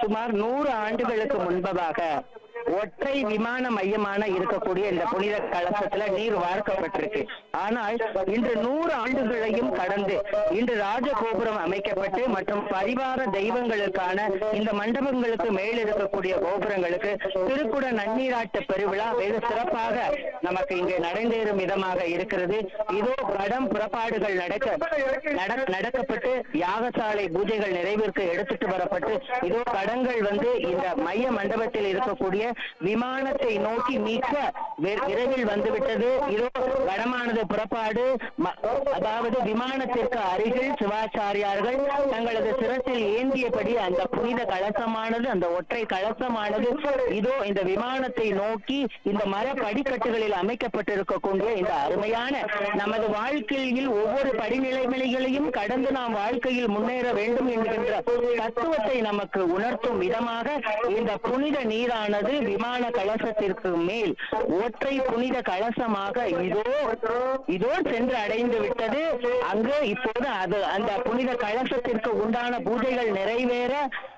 சுமார் நூறு ஆண்டுகளுக்கு முன்பதாக ஒற்றை விமான மையமான இருக்கக்கூடிய இந்த புனித கலசத்துல நீர் வார்க்கப்பட்டிருக்கு ஆனால் இன்று நூறு ஆண்டுகளையும் கடந்து இன்று ராஜகோபுரம் அமைக்கப்பட்டு மற்றும் பரிவார தெய்வங்களுக்கான இந்த மண்டபங்களுக்கு மேல் இருக்கக்கூடிய கோபுரங்களுக்கு திருக்குட நன்னீராட்டு பெருவிழா வெகு சிறப்பாக நமக்கு இங்கு நடந்தேறும் விதமாக இருக்கிறது இதோ படம் புறப்பாடுகள் நடக்க நட- நடக்கப்பட்டு யாகசாலை பூஜைகள் நிறைவிற்கு எடுத்துட்டு வரப்பட்டு இதோ கடங்கள் வந்து இந்த மைய மண்டபத்தில் இருக்கக்கூடிய விமானத்தை நோக்கி மிக வி- விரைவில் வந்துவிட்டது இதோ வடமானது புறப்பாடு ம- அதாவது விமானத்திற்கு அருகில் சிவாச்சாரியார்கள் தங்களது சிரசில் ஏந்தியபடி அந்த புனித கலசமானது அந்த ஒற்றை கலசமானது இதோ இந்த விமானத்தை நோக்கி இந்த மர படிக்கட்டுகளில் அமைக்கப்பட்டிருக்கக்கூடிய இந்த அருமையான நமது வாழ்க்கையில் ஒவ்வொரு படிநிலைகளையும் கடந்து நாம் வாழ்க்கையில் முன்னேற வேண்டும் என்கின்ற தத்துவத்தை நமக்கு உணர்த்தும் விதமாக இந்த புனித நீரானது விமான கலசத்திற்கு மேல் ஒற்றை புனித கலசமாக இதோ இதோ சென்று அடைந்து விட்டது அங்கு இப்போது அது அந்த புனித கலசத்திற்கு உண்டான பூஜைகள் நிறைவேற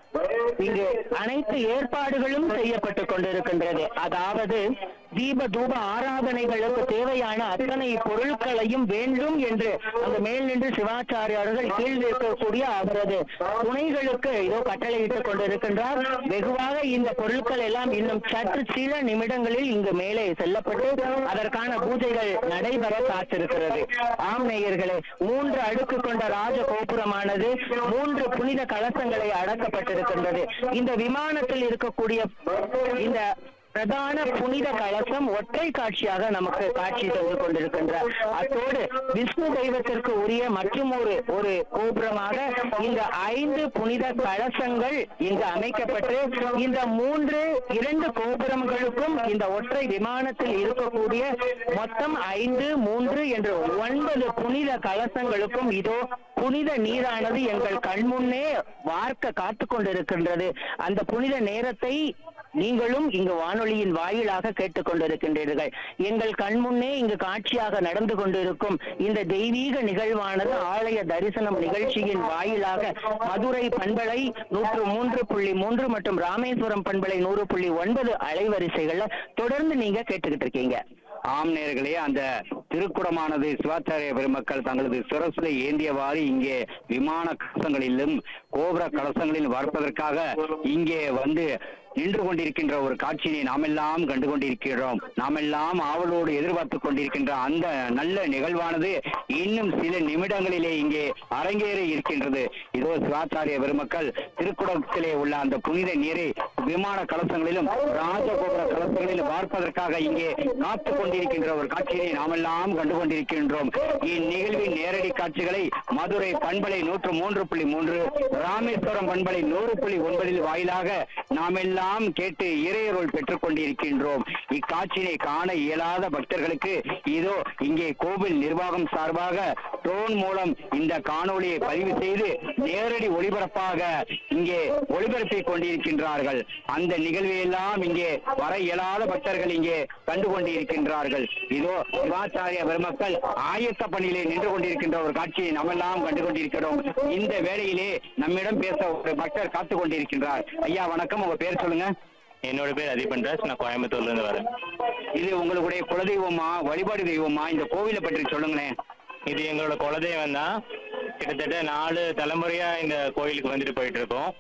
இங்கு அனைத்து ஏற்பாடுகளும் செய்யப்பட்டுக் கொண்டிருக்கின்றது அதாவது தீப தூப ஆராதனைகளுக்கு தேவையான அத்தனை பொருட்களையும் வேண்டும் என்று அங்கு மேல் நின்று சிவாச்சாரியார்கள் கீழ் இருக்கக்கூடிய அவரது துணைகளுக்கு இதோ கட்டளையிட்டுக் கொண்டிருக்கின்றார் வெகுவாக இந்த பொருட்கள் எல்லாம் இன்னும் சற்று சில நிமிடங்களில் இங்கு மேலே செல்லப்பட்டு அதற்கான பூஜைகள் நடைபெற காத்திருக்கிறது ஆம் நேயர்களே மூன்று அடுக்கு கொண்ட ராஜ கோபுரமானது மூன்று புனித கலசங்களை அடக்கப்பட்டிருக்கின்றது இந்த விமானத்தில் இருக்கக்கூடிய இந்த பிரதான புனித கலசம் ஒற்றை காட்சியாக நமக்கு காட்சி தந்து கொண்டிருக்கின்றார் அத்தோடு விஷ்ணு தெய்வத்திற்கு உரிய மற்றும் ஒரு ஒரு கோபுரமாக இந்த ஐந்து புனித கலசங்கள் இங்கு அமைக்கப்பட்டு இந்த மூன்று இரண்டு கோபுரங்களுக்கும் இந்த ஒற்றை விமானத்தில் இருக்கக்கூடிய மொத்தம் ஐந்து மூன்று என்று ஒன்பது புனித கலசங்களுக்கும் இதோ புனித நீரானது எங்கள் கண்முன்னே வார்க்க காத்து கொண்டிருக்கின்றது அந்த புனித நேரத்தை நீங்களும் இங்கு வானொலியின் வாயிலாக கேட்டுக் கொண்டிருக்கின்றீர்கள் எங்கள் கண்முன்னே இங்கு காட்சியாக நடந்து கொண்டிருக்கும் இந்த தெய்வீக நிகழ்வானது ஆலய தரிசனம் நிகழ்ச்சியின் வாயிலாக மதுரை பண்பலை நூற்று மூன்று புள்ளி மூன்று மற்றும் ராமேஸ்வரம் பண்பலை நூறு புள்ளி ஒன்பது அலைவரிசைகள்ல தொடர்ந்து நீங்க கேட்டுக்கிட்டு இருக்கீங்க ஆம் நேர்களே அந்த திருக்குடமானது சிவாச்சாரிய பெருமக்கள் தங்களது சிரசிலை ஏந்தியவாறு இங்கே விமான கலசங்களிலும் கோபுர கலசங்களில் பார்ப்பதற்காக இங்கே வந்து நின்று கொண்டிருக்கின்ற ஒரு காட்சியை நாமெல்லாம் கண்டு கொண்டிருக்கிறோம் நாமெல்லாம் ஆவலோடு எதிர்பார்த்து கொண்டிருக்கின்ற அந்த நல்ல நிகழ்வானது இன்னும் சில நிமிடங்களிலே இங்கே அரங்கேற இருக்கின்றது இதோ சிவாச்சாரிய பெருமக்கள் திருக்குடத்திலே உள்ள அந்த புனித நீரை விமான கலசங்களிலும் ராஜகோபுர கலசங்களிலும் பார்ப்பதற்காக இங்கே காத்து கொண்டிருக்கின்ற ஒரு காட்சியை நாமெல்லாம் கண்டு கொண்டிருக்கின்றோம் இந்நிகழ்வின் நேரடி காட்சிகளை மதுரை பண்பலை நூற்று மூன்று புள்ளி மூன்று ராமேஸ்வரம் பண்பலை நூறு புள்ளி ஒன்பதில் வாயிலாக நாமெல்லாம் கேட்டு இறையருள் பெற்றுக் கொண்டிருக்கின்றோம் இக்காட்சியினை காண இயலாத பக்தர்களுக்கு இதோ இங்கே கோவில் நிர்வாகம் சார்பாக ட்ரோன் மூலம் இந்த காணொளியை பதிவு செய்து நேரடி ஒளிபரப்பாக இங்கே ஒளிபரப்பிக் கொண்டிருக்கின்றார்கள் அந்த நிகழ்வை எல்லாம் இங்கே வர இயலாத பக்தர்கள் இங்கே கண்டு கொண்டிருக்கின்றார்கள் இதோ சிவாச்சாரிய பெருமக்கள் ஆயத்த பணியிலே நின்று கொண்டிருக்கின்ற ஒரு காட்சியை நாமெல்லாம் கண்டு கொண்டிருக்கிறோம் இந்த வேளையிலே நம்மிடம் பேச ஒரு பக்தர் காத்து கொண்டிருக்கின்றார் ஐயா வணக்கம் உங்க பேர் சொல்லுங்க என்னோட பேர் அதிபன் ராஜ் நான் கோயம்புத்தூர்ல இருந்து வரேன் இது உங்களுடைய குலதெய்வமா வழிபாடு தெய்வமா இந்த கோவிலை பற்றி சொல்லுங்களேன் இது எங்களோட குலதெய்வம் தான் கிட்டத்தட்ட நாலு தலைமுறையா இந்த கோயிலுக்கு வந்துட்டு போயிட்டு இருக்கோம்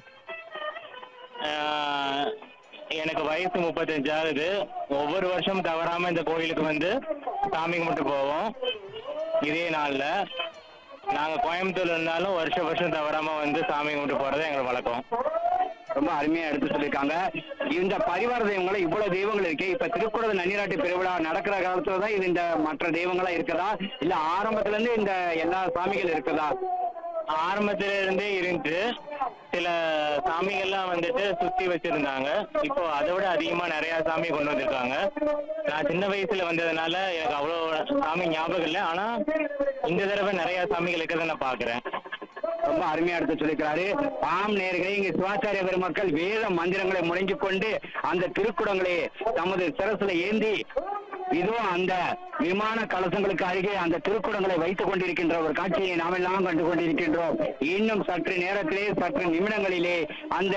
ஆஹ், எனக்கு வயசு முப்பத்தஞ்சு ஆகுது ஒவ்வொரு வருஷம் தவறாம இந்த கோயிலுக்கு வந்து சாமி கும்பிட்டு போவோம் இதே நாள்ல நாங்க கோயம்புத்தூர்ல இருந்தாலும் வருஷ வருஷம் தவறாம வந்து சாமி கும்பிட்டு போறது எங்களுக்கு வழக்கம் ரொம்ப அருமையா எடுத்து சொல்லியிருக்காங்க இந்த பரிவார தெய்வங்களை இவ்வளவு தெய்வங்கள் இருக்கு இப்ப திருக்குறள் நன்னீராட்டு பெருவிழா நடக்கிற காலத்துல தான் இது இந்த மற்ற தெய்வங்களா இருக்குதா இல்ல ஆரம்பத்துல இருந்து இந்த எல்லா சாமிகள் இருக்குதா ஆரம்பத்துல இருந்தே இருந்துச்சு சில சாமிகள்லாம் வந்துட்டு சுத்தி வச்சிருந்தாங்க இப்போ அதை விட அதிகமா நிறைய சாமி கொண்டு வந்திருக்காங்க நான் சின்ன வயசுல வந்ததுனால எனக்கு அவ்வளோ சாமி ஞாபகம் இல்லை ஆனா இந்த தடவை நிறைய சாமிகள் இருக்கிறத நான் பாக்குறேன் ரொம்ப அருமையா எடுத்து சொல்லியிருக்கிறாரு ஆம் நேர்களே இங்க சிவாச்சாரிய பெருமக்கள் வேத மந்திரங்களை முழங்கிக் கொண்டு அந்த திருக்குடங்களை தமது சிரசுல ஏந்தி இதோ அந்த விமான கலசங்களுக்கு அருகே அந்த திருக்குடங்களை வைத்துக் கொண்டிருக்கின்ற ஒரு காட்சியை நாம் எல்லாம் கண்டு கொண்டிருக்கின்றோம் இன்னும் சற்று நேரத்திலே சற்று நிமிடங்களிலே அந்த